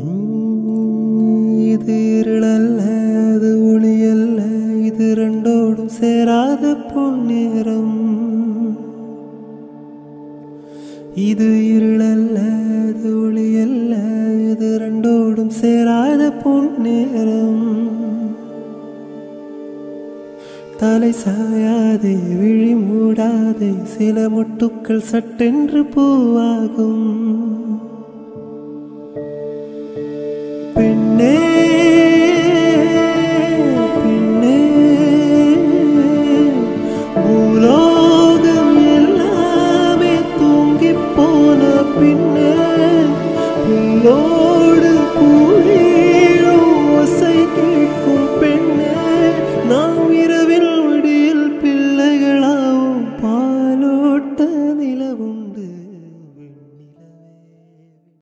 இது இருளல்ல அது ஒளியல்ல இது ரெண்டோடும் சேராத பொன்னிறம் இது இருளல்ல அது ஒளியல்ல இது ரெண்டோடும் சேராத பொன்னிறம் தலை சாயாதே விழி மூடாதே சில முட்டுக்கள் சட்டென்று பூவாகும் பெண்ணே பெண்ணே பூலோகம் எல்லாமே தூங்கி போன பின்னே புல்லோடு